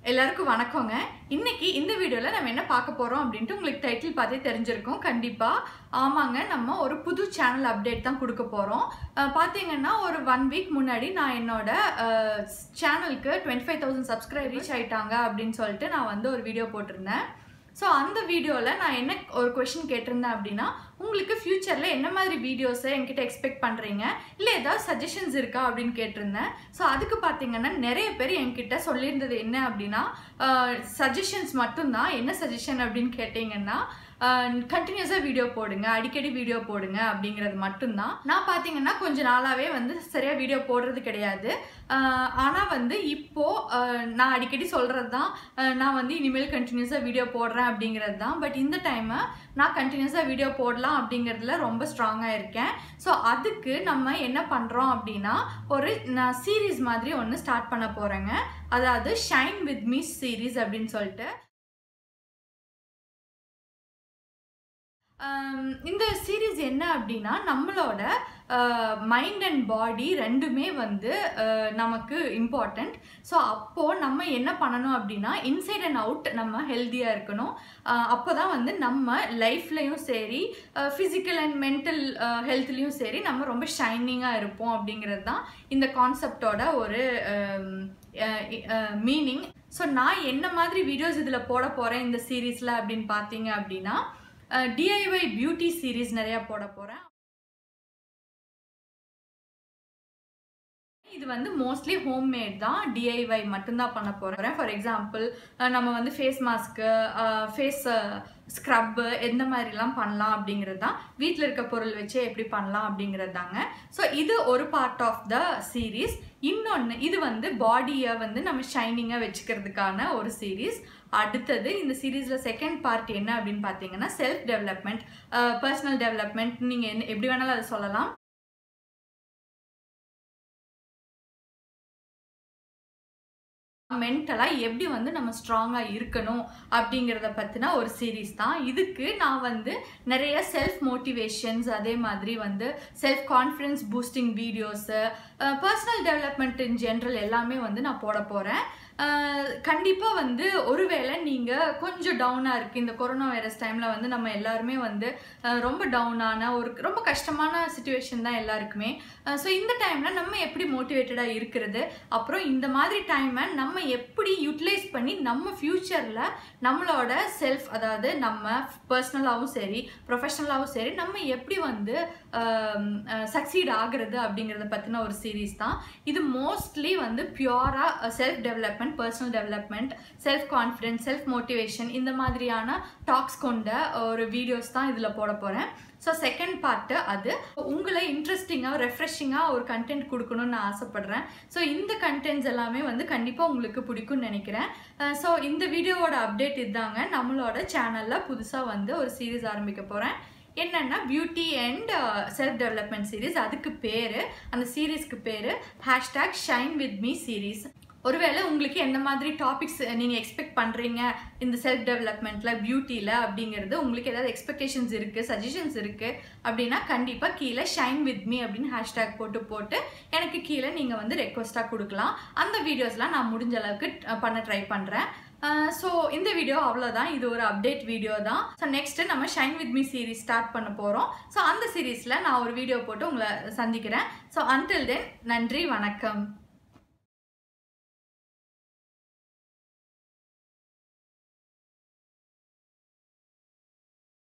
எல்லாருக்கும் வணக்கங்க இன்னைக்கு இந்த வீடியோவில் நம்ம என்ன பார்க்க போகிறோம் அப்படின்ட்டு உங்களுக்கு டைட்டில் பார்த்தே தெரிஞ்சிருக்கும் கண்டிப்பாக ஆமாங்க நம்ம ஒரு புது சேனல் அப்டேட் தான் கொடுக்க போகிறோம் பார்த்தீங்கன்னா ஒரு ஒன் வீக் முன்னாடி நான் என்னோட சேனலுக்கு twenty five thousand subscribe reach ஆயிட்டாங்க அப்படின்னு சொல்லிட்டு நான் வந்து ஒரு வீடியோ போட்டிருந்தேன் ஸோ அந்த வீடியோவில் நான் என்ன ஒரு கொஷின் கேட்டிருந்தேன் அப்படின்னா உங்களுக்கு ஃப்யூச்சரில் என்ன மாதிரி வீடியோஸை என்கிட்ட எக்ஸ்பெக்ட் பண்ணுறீங்க இல்லை ஏதாவது சஜஷன்ஸ் இருக்கா அப்படின்னு கேட்டிருந்தேன் ஸோ அதுக்கு பார்த்தீங்கன்னா நிறைய பேர் என்கிட்ட சொல்லியிருந்தது என்ன அப்படின்னா சஜஷன்ஸ் மட்டும்தான் என்ன சஜஷன் அப்படின்னு கேட்டிங்கன்னா கண்டினியூஸாக வீடியோ போடுங்க அடிக்கடி வீடியோ போடுங்க அப்படிங்கிறது மட்டும்தான் நான் பார்த்தீங்கன்னா கொஞ்ச நாளாகவே வந்து சரியாக வீடியோ போடுறது கிடையாது ஆனால் வந்து இப்போது நான் அடிக்கடி சொல்கிறது தான் நான் வந்து இனிமேல் கண்டினியூஸாக வீடியோ போடுறேன் அப்படிங்கிறது தான் பட் இந்த டைமு நான் கண்டினியூஸாக வீடியோ போடலாம் அப்படிங்கிறதுல ரொம்ப ஸ்ட்ராங்காக இருக்கேன் ஸோ அதுக்கு நம்ம என்ன பண்ணுறோம் அப்படின்னா ஒரு நான் சீரீஸ் மாதிரி ஒன்று ஸ்டார்ட் பண்ண போகிறேங்க அதாவது ஷைன் வித் மீ சீரீஸ் அப்படின்னு சொல்லிட்டு இந்த சீரீஸ் என்ன அப்படின்னா நம்மளோட மைண்ட் அண்ட் பாடி ரெண்டுமே வந்து நமக்கு இம்பார்ட்டண்ட் ஸோ அப்போது நம்ம என்ன பண்ணணும் அப்படின்னா இன்சைட் அண்ட் அவுட் நம்ம ஹெல்த்தியாக இருக்கணும் அப்போ தான் வந்து நம்ம லைஃப்லேயும் சரி ஃபிசிக்கல் அண்ட் மென்டல் ஹெல்த்லேயும் சரி நம்ம ரொம்ப ஷைனிங்காக இருப்போம் அப்படிங்கிறது தான் இந்த கான்செப்டோட ஒரு மீனிங் ஸோ நான் என்ன மாதிரி வீடியோஸ் இதில் போட போகிறேன் இந்த சீரீஸில் அப்படின்னு பார்த்தீங்க அப்படின்னா டிஐஒய் பியூட்டி சீரீஸ் நிறையா போட போகிறேன் இது வந்து மோஸ்ட்லி ஹோம்மேட் தான் டிஐஒய் மட்டும்தான் பண்ண போகிறேன் ஃபார் எக்ஸாம்பிள் நம்ம வந்து ஃபேஸ் மாஸ்க்கு ஃபேஸ் ஸ்க்ரப்பு எந்த மாதிரிலாம் பண்ணலாம் அப்படிங்கிறது தான் வீட்டில் இருக்க பொருள் வச்சு எப்படி பண்ணலாம் அப்படிங்கிறது தாங்க ஸோ இது ஒரு பார்ட் ஆஃப் த சீரீஸ் இன்னொன்று இது வந்து பாடியை வந்து நம்ம ஷைனிங்காக வச்சுக்கிறதுக்கான ஒரு சீரீஸ் அடுத்தது இந்த சீரீஸில் செகண்ட் பார்ட் என்ன அப்படின்னு பார்த்தீங்கன்னா செல்ஃப் டெவலப்மெண்ட் பர்சனல் டெவலப்மெண்ட் நீங்கள் என்ன எப்படி வேணாலும் அதை சொல்லலாம் மென்டலாக எப்படி வந்து நம்ம ஸ்ட்ராங்காக இருக்கணும் அப்படிங்கிறத பற்றின ஒரு சீரீஸ் தான் இதுக்கு நான் வந்து நிறைய செல்ஃப் மோட்டிவேஷன்ஸ் அதே மாதிரி வந்து self confidence boosting videos personal development in general எல்லாமே வந்து நான் போட போகிறேன் கண்டிப்பாக வந்து ஒருவேளை நீங்கள் கொஞ்சம் டவுனாக இருக்குது இந்த கொரோனா வைரஸ் டைமில் வந்து நம்ம எல்லாருமே வந்து ரொம்ப டவுனான ஒரு ரொம்ப கஷ்டமான சுச்சுவேஷன் தான் எல்லாருக்குமே ஸோ இந்த டைமில் நம்ம எப்படி மோட்டிவேட்டடாக இருக்கிறது அப்புறம் இந்த மாதிரி டைமை நம்ம எப்படி யூட்டிலைஸ் பண்ணி நம்ம ஃப்யூச்சரில் நம்மளோட செல்ஃப் அதாவது நம்ம பர்சனலாகவும் சரி ப்ரொஃபஷ்னலாகவும் சரி நம்ம எப்படி வந்து சக்சீட் ஆகுறது அப்படிங்கிறத பற்றின ஒரு சீரீஸ் தான் இது மோஸ்ட்லி வந்து பியூராக self development personal development self confidence self motivation இந்த மாதிரியான டாக்ஸ் கொண்ட ஒரு வீடியோஸ் தான் இதில் போட போகிறேன் ஸோ செகண்ட் பார்ட்டு அது உங்களை இன்ட்ரெஸ்டிங்காக ரெஃப்ரெஷிங்காக ஒரு கண்டென்ட் கொடுக்கணும்னு நான் ஆசைப்பட்றேன் ஸோ இந்த கண்டென்ட்ஸ் எல்லாமே வந்து கண்டிப்பாக உங்களுக்கு பிடிக்கும்னு நினைக்கிறேன் ஸோ இந்த வீடியோவோட அப்டேட் இதாங்க நம்மளோட சேனலில் புதுசாக வந்து ஒரு சீரீஸ் ஆரம்பிக்க போகிறேன் என்னென்னா beauty and self development series அதுக்கு பேர் அந்த சீரீஸ்க்கு பேர் hashtag shine with me series ஒருவேளை உங்களுக்கு எந்த மாதிரி டாபிக்ஸ் நீங்கள் எக்ஸ்பெக்ட் பண்ணுறீங்க இந்த செல்ஃப் டெவலப்மெண்ட்டில் பியூட்டியில் அப்படிங்கிறது உங்களுக்கு ஏதாவது எக்ஸ்பெக்டேஷன்ஸ் இருக்குது சஜஷன்ஸ் இருக்குது அப்படின்னா கண்டிப்பாக கீழே ஷைன் வித் மீ அப்படின்னு ஹேஷ்டேக் போட்டு போட்டு எனக்கு கீழே நீங்கள் வந்து ரெக்வஸ்ட்டாக கொடுக்கலாம் அந்த வீடியோஸ்லாம் நான் முடிஞ்ச அளவுக்கு பண்ண ட்ரை பண்ணுறேன் ஸோ இந்த வீடியோ அவ்வளோதான் இது ஒரு அப்டேட் வீடியோ தான் ஸோ நெக்ஸ்ட்டு நம்ம shine with me series start பண்ண போகிறோம் ஸோ அந்த சீரீஸில் நான் ஒரு வீடியோ போட்டு உங்களை சந்திக்கிறேன் ஸோ அன்டில் தென் நன்றி வணக்கம்